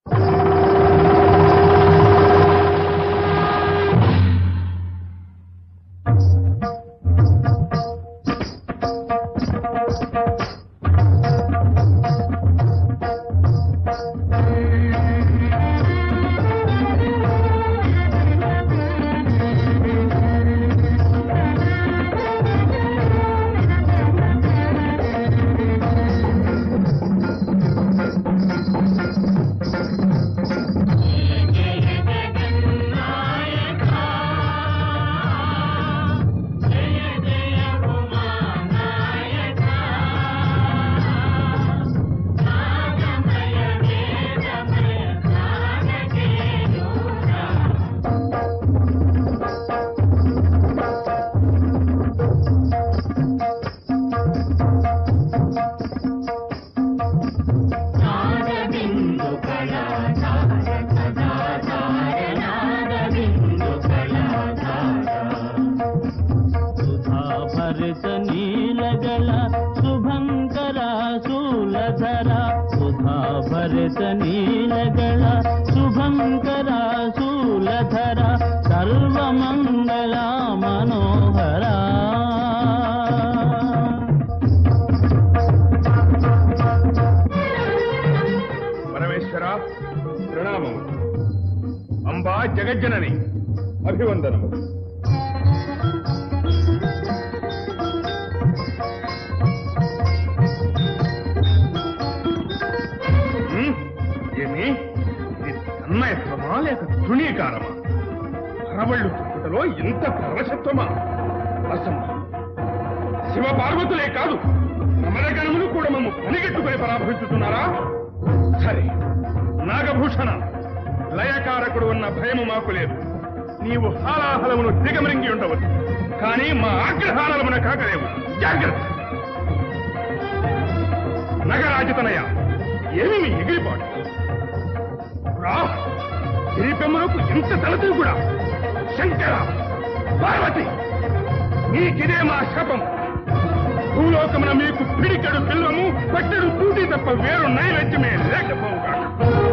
సుధాభరిత నీలగల శుభంకర శూలధర సుధాభరిత నీలగల శుభంకర శూలధర సర్వమంగళ మనోహర పరమేశ్వర ప్రణామము అంబా జగజ్జనని అభివందనము ఉమ్, ఏమి ఇది తన్మయత్వమా లేక తృణీకారమా అరవళ్ళు చుట్టుటలో ఇంత పరవశత్వమా అసంభవం శివ పార్వతులే కాదు అమరగణములు కూడా మమ్ము పనిగట్టుకుని పరాభవించుతున్నారా సరే నాగభూషణ లయకారకుడు ఉన్న భయము మాకు లేదు నీవు హాలాహలమును దిగమరింగి ఉండవచ్చు కానీ మా ఆగ్రహాలమున కాకలేవు జాగ్రత్త నగరాజతనయ ఏమి మీ ఎగిరిపాటు రా గిరిపెమ్మలకు ఇంత తలతూ కూడా శంకర పార్వతి నీకిదే మా శపం భూలోకమున మీకు పిడికెడు పిల్లము పట్టెడు తూటి తప్ప వేరు నైవేద్యమే లేకపోవుగా